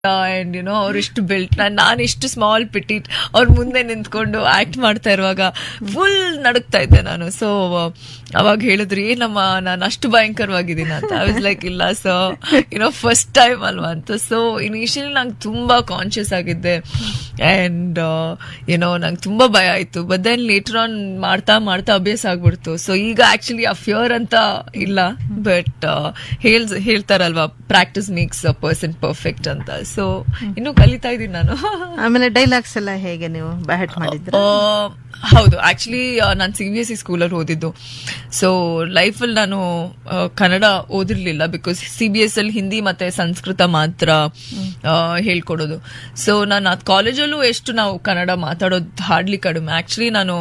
And you know ಅವ್ರು ಇಷ್ಟು built ನಾನ್ ನಾನು ಇಷ್ಟು ಸ್ಮಾಲ್ ಪಿಟಿಟ್ ಅವ್ರ ಮುಂದೆ ನಿಂತ್ಕೊಂಡು ಆಕ್ಟ್ ಮಾಡ್ತಾ ಇರುವಾಗ ಫುಲ್ ನಡುಕ್ತಾ ಇದ್ದೆ ನಾನು ಸೊ ಅವಾಗ ಹೇಳಿದ್ರು ಏನಮ್ಮ ನಾನು ಅಷ್ಟು ಭಯಂಕರವಾಗಿದ್ದೀನಿ ಅಂತ ಐ ವಾಸ್ ಲೈಕ್ ಇಲ್ಲ ಸೊ ಯುನೋ ಫಸ್ಟ್ ಟೈಮ್ ಅಲ್ವಾ ಅಂತ ಸೊ ಇನಿಷಿಯಲಿ ನಂಗೆ ತುಂಬಾ ಕಾನ್ಶಿಯಸ್ ಆಗಿದ್ದೆ ಅಂಡ್ ಏನೋ ನಂಗೆ ತುಂಬಾ ಭಯ ಆಯ್ತು ಬಟ್ ದೆನ್ ಲೇಟರ್ ಆನ್ ಮಾಡ್ತಾ ಮಾಡ್ತಾ ಅಭ್ಯಾಸ ಆಗ್ಬಿಡ್ತು ಸೊ ಈಗ ಆಕ್ಚುಲಿ ಆ ಫ್ಯೂರ್ ಅಂತ ಇಲ್ಲ ಬಟ್ ಹೇಳ್ ಹೇಳ್ತಾರಲ್ವಾ practice makes a person perfect ಅಂತ ಸೊ ಇನ್ನು ಕಲಿತಾ ಇದ್ದೀನಿ ನಾನು ಆಮೇಲೆ ಡೈಲಾಗ್ಸ್ ಎಲ್ಲ ಹೇಗೆ ನೀವು ಬ್ಯಾಟ್ ಮಾಡಿದ್ರ ಆ, ಹೌದು ಆಕ್ಚುಲಿ ನಾನು ಸಿ ಬಿ ಎಸ್ ಸಿ ಸ್ಕೂಲಲ್ಲಿ ಓದಿದ್ದು ಸೊ ಲೈಫಲ್ಲಿ ನಾನು ಆ, ಕನ್ನಡ ಓದಿರ್ಲಿಲ್ಲ ಬಿಕಾಸ್ ಸಿ ಬಿ ಎಸ್ ಅಲ್ಲಿ ಹಿಂದಿ ಮತ್ತೆ ಸಂಸ್ಕೃತ ಮಾತ್ರ ಆ, ಹೇಳ್ಕೊಡೋದು ಸೊ ನಾನು ಅದು ಕಾಲೇಜಲ್ಲೂ ಎಷ್ಟು ನಾವು ಕನ್ನಡ ಮಾತಾಡೋದು ಹಾರ್ಡ್ಲಿ ಕಡಿಮೆ ಆಕ್ಚುಲಿ ನಾನು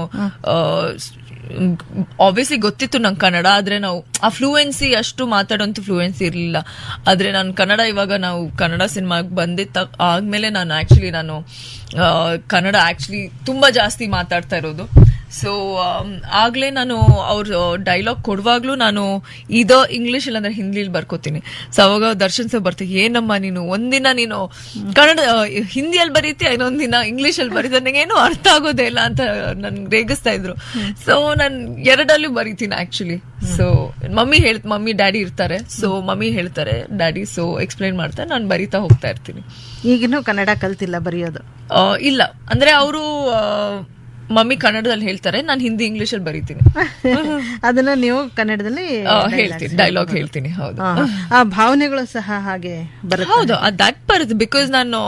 ಆಬ್ವಿಯಸ್ಲಿ ಗೊತ್ತಿತ್ತು ನಂಗೆ ಕನ್ನಡ ಆದ್ರೆ ನಾವು ಆ ಫ್ಲೂಯೆನ್ಸಿ ಅಷ್ಟು ಮಾತಾಡೋಂಥ ಫ್ಲೂಯೆನ್ಸಿ ಇರಲಿಲ್ಲ ಆದ್ರೆ ನಾನು ಕನ್ನಡ ಇವಾಗ ನಾವು ಕನ್ನಡ ಸಿನಿಮಾಗೆ ಬಂದಿದ್ದ ಆದ್ಮೇಲೆ ನಾನು ಆಕ್ಚುಲಿ ನಾನು ಆ, ಕನ್ನಡ ಆಕ್ಚುಲಿ ತುಂಬಾ ಜಾಸ್ತಿ ಮಾತಾಡ್ತಾ ಇರೋದು ಸೊ ಆಗ್ಲೇ ನಾನು ಅವ್ರ ಡೈಲಾಗ್ ಕೊಡುವಾಗ್ಲೂ ನಾನು ಇದೋ ಇಂಗ್ಲಿಷ್ ಇಲ್ಲಾಂದ್ರೆ ಹಿಂದಿಲಿ ಬರ್ಕೋತೀನಿ ಸೊ ಅವಾಗ ದರ್ಶನ್ ಸರ್ ಬರ್ತೀವಿ ಏನಮ್ಮ ನೀನು ಒಂದಿನ ನೀನು ಕನ್ನಡ ಆ, ಹಿಂದಿಯಲ್ಲಿ ಬರೀತೀಯ ಇನ್ನೊಂದಿನ ಇಂಗ್ಲಿಷ್ ಅಲ್ಲಿ ಬರೀತೀಯ ನನಗೇನು ಅರ್ಥ ಆಗೋದೇ ಇಲ್ಲ ಅಂತ ನನ್ಗೆ ರೇಗಿಸ್ತಾ ಇದ್ರು ಸೊ ನಾನು ಎರಡಲ್ಲೂ ಬರೀತೀನಿ ಆಕ್ಚುಲಿ ಸೊ ಮಮ್ಮಿ ಹೇಳ್ ಮಮ್ಮಿ ಡ್ಯಾಡಿ ಇರ್ತಾರೆ ಸೊ ಮಮ್ಮಿ ಹೇಳ್ತಾರೆ ಡ್ಯಾಡಿ ಸೊ ಎಕ್ಸ್ಪ್ಲೈನ್ ಮಾಡ್ತಾರೆ ನಾನು ಬರೀತಾ ಹೋಗ್ತಾ ಇರ್ತೀನಿ ಈಗಿನೂ ಕನ್ನಡ ಕಲ್ತಿಲ್ಲ ಬರೆಯೋದು ಆ, ಇಲ್ಲ ಅಂದ್ರೆ ಅವರು ಮಮ್ಮಿ ಕನ್ನಡದಲ್ಲಿ ಹೇಳ್ತಾರೆ ನಾನು ಹಿಂದಿ ಇಂಗ್ಲಿಷ್ ಅಲ್ಲಿ ಬರೀತೀನಿ ಅದನ್ನ ನೀವು ಕನ್ನಡದಲ್ಲಿ ಆ, ಹೇಳ್ತೀನಿ ಡೈಲಾಗ್ ಹೇಳ್ತೀನಿ ಹೌದು ಆ, ಆ ಭಾವನೆಗಳು ಸಹ ಹಾಗೆ ಬರುತ್ತೆ ಹೌದು ದಟ್ ಬರುತ್ತೆ ಬಿಕಾಸ್ ನಾನು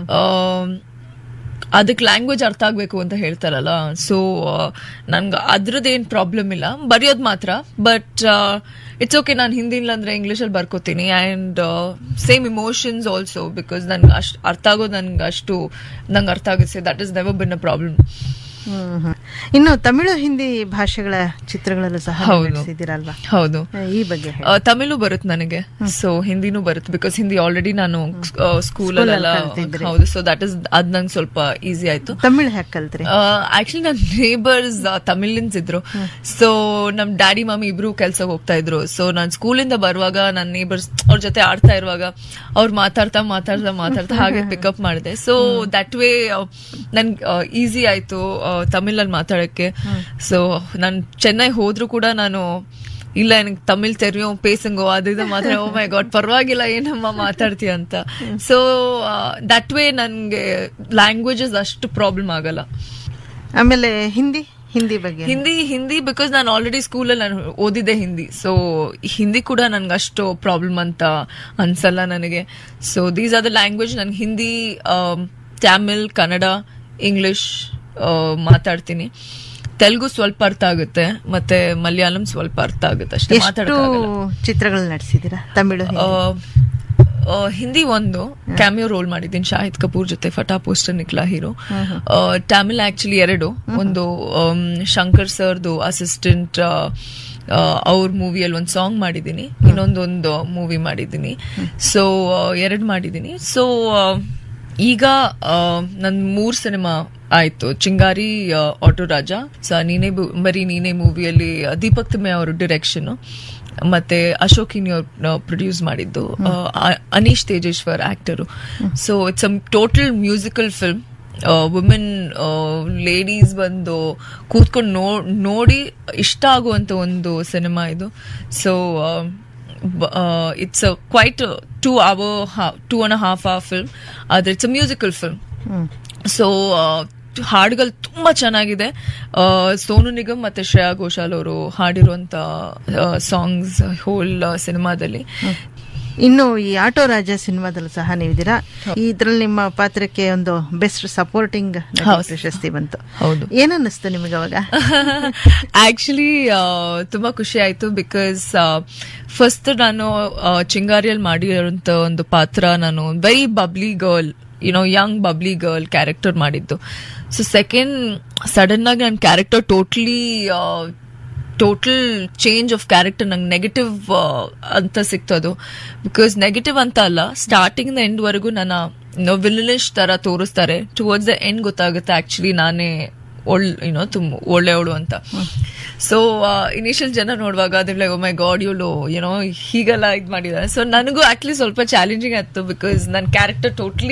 ಅದಕ್ಕೆ ಲ್ಯಾಂಗ್ವೇಜ್ ಅರ್ಥ ಆಗ್ಬೇಕು ಅಂತ ಹೇಳ್ತಾರಲ್ಲ ಸೊ ನನ್ಗೆ ಅದ್ರದ್ದೇನ್ ಪ್ರಾಬ್ಲಮ್ ಇಲ್ಲ ಬರೆಯೋದು ಮಾತ್ರ ಬಟ್ ಇಟ್ಸ್ ಓಕೆ ನಾನು ಹಿಂದಿ ಇಲ್ಲಾಂದ್ರೆ ಇಂಗ್ಲೀಷಲ್ಲಿ ಬರ್ಕೋತೀನಿ and same emotions also because ನನ್ಗೆ ಅಷ್ಟು ಅರ್ಥ ಆಗೋದು ನನ್ಗೆ ಅಷ್ಟು ನಂಗೆ ಅರ್ಥ ಆಗುತ್ತೆ that is never been a problem hmm, hmm. ಇನ್ನು ತಮಿಳು ಹಿಂದಿ ಭಾಷೆಗಳ ಚಿತ್ರಗಳಲ್ಲೂ ಸಹ ಹೌದು. ನಟಿಸಿದ್ದೀರಲ್ವಾ ಹೌದು ಈ ಬಗ್ಗೆ ಹೇಳಿ. ಆ, ತಮಿಳು ಬರುತ್ತೆ ನನಗೆ ಸೊ ಹಿಂದಿನೂ ಬರುತ್ತೆ ಬಿಕಾಸ್ ಹಿಂದಿ ಆಲ್ರೆಡಿ ನಾನು ಸ್ಕೂಲಲ್ಲೆಲ್ಲ ಕಲ್ತಿದ್ರಿ. ಹೌದು ಸೊ ದಟ್ ಇಸ್ ಅದ್ ನಂಗೆ ಸ್ವಲ್ಪ ಈಸಿ ಆಯ್ತು ತಮಿಳು ಹ್ಯಾಕ್ ಕಲ್ತ್ರಿ ಆಕ್ಚುಲಿ ನಮ್ ನೇಬರ್ಸ್ ತಮಿಳಿನ್ಸ್ ಇದ್ರು ಸೊ ನಮ್ ಡ್ಯಾಡಿ ಮಮ್ಮಿ ಇಬ್ರು ಕೆಲ್ಸಕ್ಕೆ ಹೋಗ್ತಾ ಇದ್ರು ಸೊ ನಾನ್ ಸ್ಕೂಲಿಂದ ಬರುವಾಗ ನನ್ನ ನೇಬರ್ಸ್ ಅವ್ರ ಜೊತೆ ಆಡ್ತಾ ಇರುವಾಗ ಅವ್ರು ಮಾತಾಡ್ತಾ ಮಾತಾಡ್ತಾ ಮಾತಾಡ್ತಾ ಹಾಗೆ ಪಿಕಪ್ ಮಾಡಿದೆ ಸೊ ದಟ್ ವೇ ನನ್ಗೆ ಈಸಿ ಆಯ್ತು ತಮಿಳಲ್ಲಿ ಮಾತಾಡಕ್ಕೆ ಸೊ ನಾನು ಚೆನ್ನೈ ಹೋದ್ರು ಕೂಡ ನಾನು ಇಲ್ಲ ನನಗೆ ತಮಿಳ್ ತೆರಿಯೋ ಪೇಸಂಗೋ ಅದು ಇದು ಮಾತ್ರ ಓ ಮೈ ಗಾಡ್ ಪರವಾಗಿಲ್ಲ ಏನಮ್ಮ ಮಾತಾಡ್ತೀಯ ಅಂತ ಸೊ ದಟ್ ವೇ ನನ್ಗೆ ಲ್ಯಾಂಗ್ವೇಜಸ್ ಅಷ್ಟು ಪ್ರಾಬ್ಲಮ್ ಆಗಲ್ಲ ಆಮೇಲೆ ಹಿಂದಿ ಹಿಂದಿ ಬಗ್ಗೆ ಹಿಂದಿ ಹಿಂದಿ ಬಿಕಾಸ್ ನಾನು ಆಲ್ರೆಡಿ ಸ್ಕೂಲಲ್ಲಿ ನಾನು ಓದಿದ್ದೆ ಹಿಂದಿ ಸೊ ಹಿಂದಿ ಕೂಡ ನನ್ಗೆ ಅಷ್ಟು ಪ್ರಾಬ್ಲಮ್ ಅಂತ ಅನ್ಸಲ್ಲ ನನಗೆ so these are the language ನನ್ಗೆ ಹಿಂದಿ ತಮಿಳ್ ಕನ್ನಡ ಇಂಗ್ಲಿಷ್ ಮಾತಾಡ್ತೀನಿ ತೆಲುಗು ಸ್ವಲ್ಪ ಅರ್ಥ ಆಗುತ್ತೆ ಮತ್ತೆ ಮಲಯಾಳಂ ಸ್ವಲ್ಪ ಅರ್ಥ ಆಗುತ್ತೆ ಅಷ್ಟೇ ಎಷ್ಟು ಮಾತಾಡಕ್ಕಾಗಲ್ಲ ಚಿತ್ರಗಳು ನಟಿಸಿದ್ದೀರಾ ತಮಿಳು ಹಿಂದಿ? ಆ, ಹಿಂದಿ ಒಂದು ಕ್ಯಾಮಿಯೋ ರೋಲ್ ಮಾಡಿದ್ದೀನಿ ಶಾಹಿದ್ ಕಪೂರ್ ಜೊತೆ Phata poster Nikla hero Tamil actually ಎರಡು ಒಂದು ಆಮ್, ಶಂಕರ್ ಸರ್ದು ಅಸಿಸ್ಟೆಂಟ್ ಅವ್ರ ಮೂವಿಯಲ್ಲಿ ಒಂದು ಸಾಂಗ್ ಮಾಡಿದ್ದೀನಿ ಇನ್ನೊಂದೊಂದು ಮೂವಿ ಮಾಡಿದ್ದೀನಿ ಸೊ ಎರಡು ಮಾಡಿದ್ದೀನಿ ಸೊ ಈಗ ನನ್ ಮೂರ್ ಸಿನಿಮಾ ಆಯ್ತು ಚಿಂಗಾರಿ ಆಟೋ ರಾಜ ಸ ನೀನೇ ಬು- ಬರೀ ನೀನೇ ಮೂವಿಯಲ್ಲಿ ದೀಪಕ್ ತಿಮ್ಮೆ ಅವರು ಡಿರೆಕ್ಷನ್ ಮತ್ತೆ ಅಶೋಕಿನಿ ಅವ್ರು ಪ್ರೊಡ್ಯೂಸ್ ಮಾಡಿದ್ದು ಆ, Anish Tejeshwar actor so it's a total musical film women ladies ಬಂದು ಕೂತ್ಕೊಂಡು ನೋ ನೋಡಿ ಇಷ್ಟ ಆಗುವಂತ ಒಂದು ಸಿನಿಮಾ ಇದು so it's quite two hour two and half hour film ಆದ್ರೆ it's a musical film hmm. So ಹಾಡುಗಳು ತುಂಬಾ ಚೆನ್ನಾಗಿದೆ ಆ, ಸೋನು ನಿಗಮ್ ಮತ್ತೆ ಶ್ರೇಯಾ ಘೋಷಾಲ್ ಅವರು ಹಾಡಿರುವಂತ ಸಾಂಗ್ಸ್ ಹೋಲ್ ಸಿನಿಮಾದಲ್ಲಿ ಇನ್ನು ಈ ಆಟೋ ರಾಜ ಸಿನಿಮಾದಲ್ಲೂ ಸಹ ನೀವಿದ್ದೀರಾ ಇದ್ರಲ್ಲಿ ನಿಮ್ಮ ಪಾತ್ರಕ್ಕೆ ಒಂದು ಬೆಸ್ಟ್ ಸಪೋರ್ಟಿಂಗ್ ಹೌದು. ಪ್ರಶಸ್ತಿ ಬಂತು ಹೌದು ಏನನ್ನಿಸ್ತು ನಿಮಗೆ ಅವಾಗ ಆಕ್ಚುಲಿ ತುಂಬಾ ಖುಷಿ ಆಯ್ತು ಬಿಕಾಸ್ ಫಸ್ಟ್ ನಾನು ಆ, ಚಿಂಗಾರಿಯಲ್ಲಿ ಮಾಡಿರೋಂಥ ಒಂದು ಪಾತ್ರ ನಾನು very bubbly girl you know young bubbly girl character ಮಾಡಿದ್ದು ಸೊ ಸೆಕೆಂಡ್ ಸಡನ್ ಆಗಿ ನನ್ನ character totally total change of character ನಂಗೆ ನೆಗೆಟಿವ್ ಅಂತ ಸಿಕ್ತು ಅದು ಬಿಕಾಸ್ ನೆಗೆಟಿವ್ ಅಂತ ಅಲ್ಲ ಸ್ಟಾರ್ಟಿಂಗ್ ಎಂಡ್ ವರೆಗೂ ನನ್ನ ವಿಲನಿಶ್ ತರ ತೋರಿಸ್ತಾರೆ ಟುವರ್ಡ್ಸ್ ದ ಎಂಡ್ ಗೊತ್ತಾಗುತ್ತೆ ಆಕ್ಚುಲಿ ನಾನೇ ಒಳ್ ಯುನೋ ತುಂಬ ಒಳ್ಳೆಯವಳು ಅಂತ ಸೊ ಇನಿಷಿಯಲ್ ಜನ ನೋಡುವಾಗ ಅದ್ರ ಓ ಮೈ ಗಾಡ್ ಇವಳು ಏನೋ ಹೀಗೆಲ್ಲ ಇದ್ ಮಾಡಿದ್ದಾರೆ ಸೊ ನನಗೂ ಆಕ್ಚುಲಿ ಸ್ವಲ್ಪ ಚಾಲೆಂಜಿಂಗ್ ಆಯ್ತು ಬಿಕಾಸ್ ನನ್ನ ಕ್ಯಾರೆಕ್ಟರ್ ಟೋಟ್ಲಿ